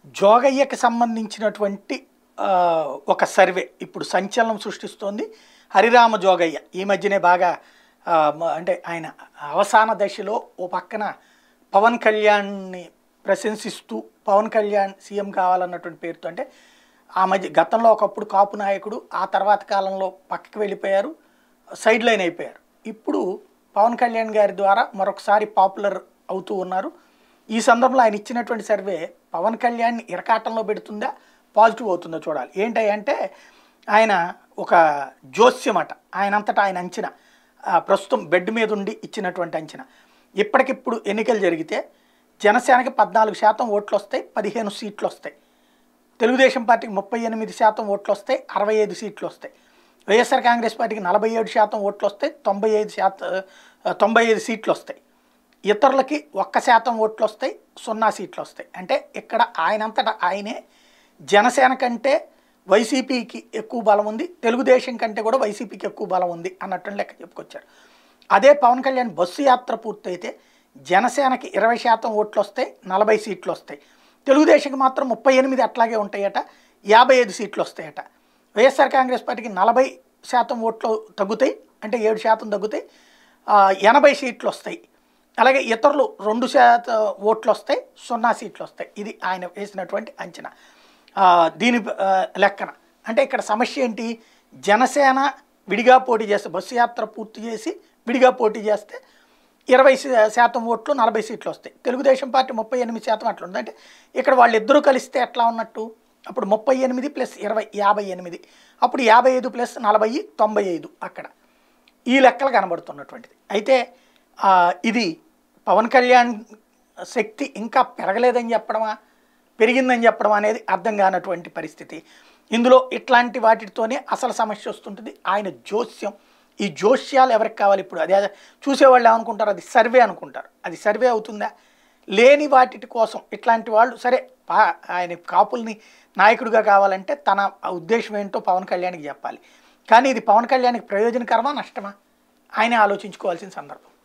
జోగయ్యకి సంబంధించినటువంటి ఆ, ఒక సర్వే ఇప్పుడు సంచలనం సృష్టిస్తోంది హరిరామ జోగయ్య ఈ మధ్యనే బాగా ఆ, మ- అంటే ఆయన అవసాన దశలో ఓ పక్కన పవన్ కళ్యాణ్ని ప్రశంసిస్తూ పవన్ కళ్యాణ్ సీఎం కావాలన్నటువంటి పేరుతో అంటే ఆ మధ్య గతంలో ఒకప్పుడు కాపు నాయకుడు ఆ తర్వాత కాలంలో పక్కకి వెళ్ళిపోయారు సైడ్ లైన్ అయిపోయారు ఇప్పుడు పవన్ కళ్యాణ్ గారి ద్వారా మరొకసారి పాపులర్ అవుతూ ఉన్నారు ఈ సందర్భంలో ఆయన ఇచ్చినటువంటి సర్వే పవన్ కళ్యాణ్ ఇరకాటంలో పెడుతుందా పాజిటివ్ అవుతుందో చూడాలి ఏంటంటే ఆయన ఒక జోస్యం అట ఆయన అంతటా ఆయన అంచనా ఆ, ప్రస్తుతం బెడ్ మీద ఉండి ఇచ్చినటువంటి అంచనా ఇప్పటికిప్పుడు ఎన్నికలు జరిగితే జనసేనకి పద్నాలుగు శాతం ఓట్లు వస్తాయి పదిహేను సీట్లు వస్తాయి తెలుగుదేశం పార్టీకి ముప్పై ఎనిమిది శాతం ఓట్లు వస్తాయి అరవై ఐదు సీట్లు వస్తాయి వైఎస్ఆర్ కాంగ్రెస్ పార్టీకి నలభై ఏడు శాతం ఓట్లు వస్తాయి తొంభై ఐదు శాతం ఆ, తొంభై ఐదు సీట్లు వస్తాయి ఇతరులకి ఒక్క శాతం ఓట్లు వస్తాయి సున్నా సీట్లు వస్తాయి అంటే ఇక్కడ ఆయనంతటా ఆయనే జనసేన కంటే వైసీపీకి ఎక్కువ బలం ఉంది తెలుగుదేశం కంటే కూడా వైసీపీకి ఎక్కువ బలం ఉంది అన్నట్టు లెక్క చెప్పుకొచ్చారు అదే పవన్ కళ్యాణ్ బస్సు యాత్ర పూర్తయితే జనసేనకి ఇరవై శాతం ఓట్లు వస్తాయి నలభై సీట్లు వస్తాయి తెలుగుదేశంకి మాత్రం ముప్పై ఎనిమిది అట్లాగే ఉంటాయట యాభై ఐదు సీట్లు వస్తాయట వైఎస్ఆర్ కాంగ్రెస్ పార్టీకి నలభై శాతం ఓట్లు తగ్గుతాయి అంటే ఏడు శాతం తగ్గుతాయి ఆ, ఎనభై సీట్లు వస్తాయి అలాగే ఇతరులు రెండు శాతం ఓట్లు వస్తాయి సున్నా సీట్లు వస్తాయి ఇది ఆయన వేసినటువంటి అంచనా ఆ, దీని ఆ, లెక్కన అంటే ఇక్కడ సమస్య ఏంటి జనసేన విడిగా పోటీ చేస్తే బస్సు యాత్ర పూర్తి చేసి విడిగా పోటీ చేస్తే ఇరవై శా- శాతం ఓట్లు నలభై సీట్లు వస్తాయి తెలుగుదేశం పార్టీ ముప్పై ఎనిమిది శాతం అట్లా ఉంది అంటే ఇక్కడ వాళ్ళిద్దరూ కలిస్తే ఎట్లా ఉన్నట్టు అప్పుడు ముప్పై ఎనిమిది ప్లస్ ఇరవై యాభై ఎనిమిది అప్పుడు యాభై ఐదు ప్లస్ నలభై తొంభై ఐదు అక్కడ ఈ లెక్కలు కనబడుతున్నటువంటిది అయితే ఆ, ఇది పవన్ కళ్యాణ్ శక్తి ఇంకా పెరగలేదని చెప్పడమా పెరిగిందని చెప్పడం అనేది అర్థం కానటువంటి పరిస్థితి ఇందులో ఇట్లాంటి వాటితోనే అసలు సమస్య వస్తుంటుంది ఆయన జోస్యం ఈ జోస్యాలు ఎవరికి కావాలి ఇప్పుడు అదే చూసేవాళ్ళు ఏమనుకుంటారు అది సర్వే అనుకుంటారు అది సర్వే అవుతుందా లేని వాటి కోసం ఇట్లాంటి వాళ్ళు సరే పా- ఆయన కాపుల్ని నాయకుడిగా కావాలంటే తన ఉద్దేశం ఏంటో పవన్ కళ్యాణ్కి చెప్పాలి కానీ ఇది పవన్ కళ్యాణ్కి ప్రయోజనకరమా నష్టమా ఆయనే ఆలోచించుకోవాల్సిన సందర్భం